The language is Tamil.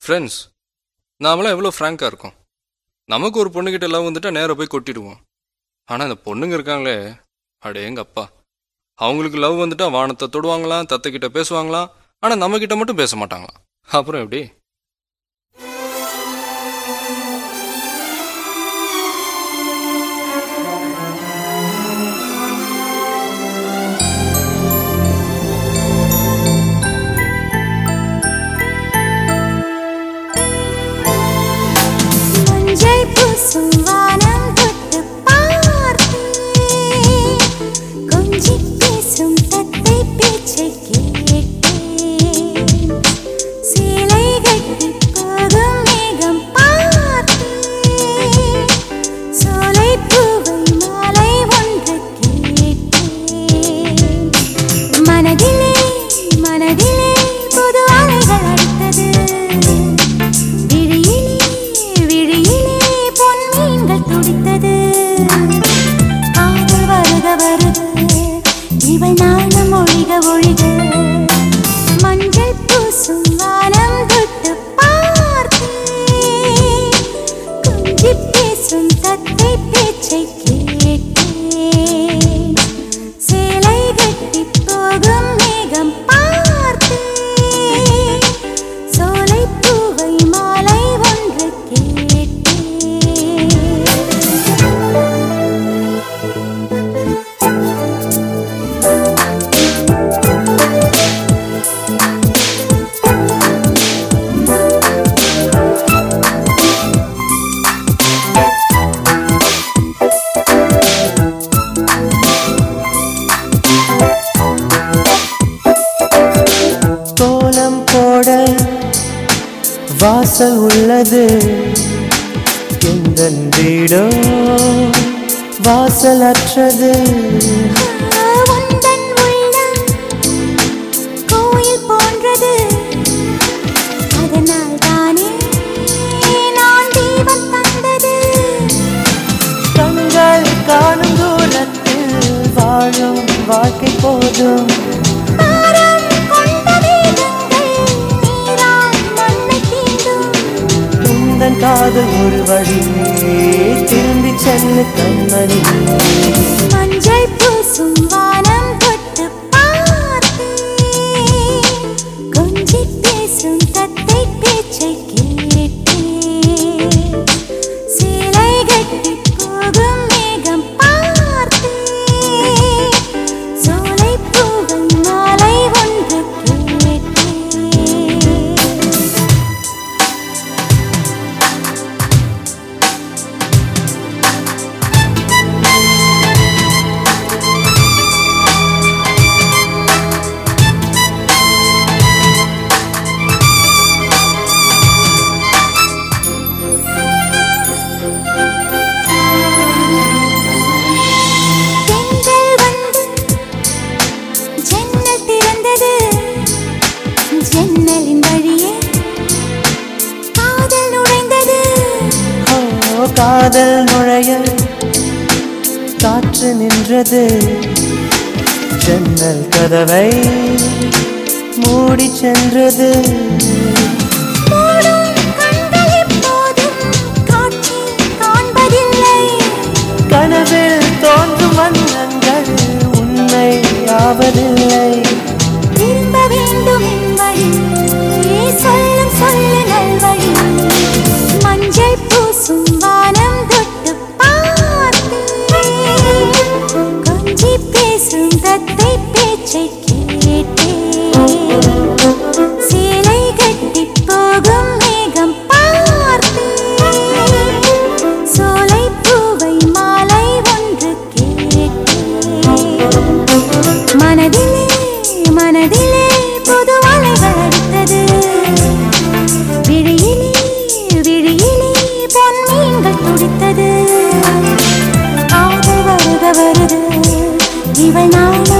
ஃப்ரெண்ட்ஸ் நாமெல்லாம் எவ்வளோ ஃப்ராங்காக இருக்கோம் நமக்கு ஒரு பொண்ணுக்கிட்ட லவ் வந்துட்டா நேராக போய் கொட்டிடுவோம் ஆனால் இந்த பொண்ணுங்க இருக்காங்களே அடேங்க அப்பா அவங்களுக்கு லவ் வந்துட்டா வானத்தை தொடுவாங்களாம் தத்தைக்கிட்ட பேசுவாங்களாம் ஆனால் நம்மக்கிட்ட மட்டும் பேச மாட்டாங்களாம் அப்புறம் எப்படி மஞ்சள் பூசும் வானம் தொட்டு பார்த்தேன் கொஞ்சி பேசும் தத்தை பேச்சை கேட்டேன் சேலை கட்டி போகும் மேகம் பார்த்தேன் சோலை பூவை மாலை ஒன்று கேட்டேன் மனதிலே மனதிலே புது அலைகள் அடித்தது விழியிலே விழியிலே பொன் மீன்கள் துடித்தது காதல் வருக வருக இவள் நாணம் ஒழிக ஒழிக மஞ்சள் பூசும் வானம் தொட்டு பார்த்தேன் கொஞ்சி பேசும் தத்தை பேச்சை கேட்டேன் சேலை கட்டி போகும் மேகம் பார்த்தேன் சோலை பூவை மாலை ஒன்று கேட்டேன் கோலம் போட வாசல் உள்ளது எங்கள் வீடோ வாசலற்றது உந்தன் உள்ளம் கோயில் போன்றது அதனால் தானே நான் தீபம் தந்தது கண்கள் காணும் தூரத்தில் வாழும் வாழ்க்கை போதும் பாரம் கொண்ட வேதங்கள் நீரால் மண்ணை தீண்டும் உந்தன் காதல் ஒரு வழியே திரும்பி செல்லு கண்மணி மஞ்சள் பூசும் வானம் தொட்டு பார்த்தேன் கொஞ்சி பேசும் தத்தை பேச்சை கேட்டேன் சேலை கட்டி போகும் மேகம் பார்த்தேன் சோலை பூவை மாலை ஒன்று கேட்டேன் பெண்கள் வந்து ஜன்னல் திறந்தது ஜன்னலின் வழியே காதல் நுழைந்தது ஓ காதல் நுழைய காற்று நின்றது ஜன்னல் கதவை மூடி சென்றது மூடும் கண்கள் இப்போதும் காட்சி காண்பதில்லை கனவில் தோன்றும் வண்ணங்கள் உண்மை ஆவதில்லை திரும்ப வேண்டும் என் வழி சொல்லும் சொல்லு நல்வழி மஞ்சள் பூசும் வானம் தொட்டு பார்த்தேன் கொஞ்சி பேசும் தத்தை பேச்சை கேட்டேன் சேலை கட்டி போகும் மேகம் பார்த்தேன் சோலை பூவை மாலை ஒன்று கேட்டேன் மனதிலே மனதிலே புது அலைகள் அடித்தது விழியிலே விழியிலே பொன் மீன்கள் துடித்தது காதல் வருக வருது இவள் நாள்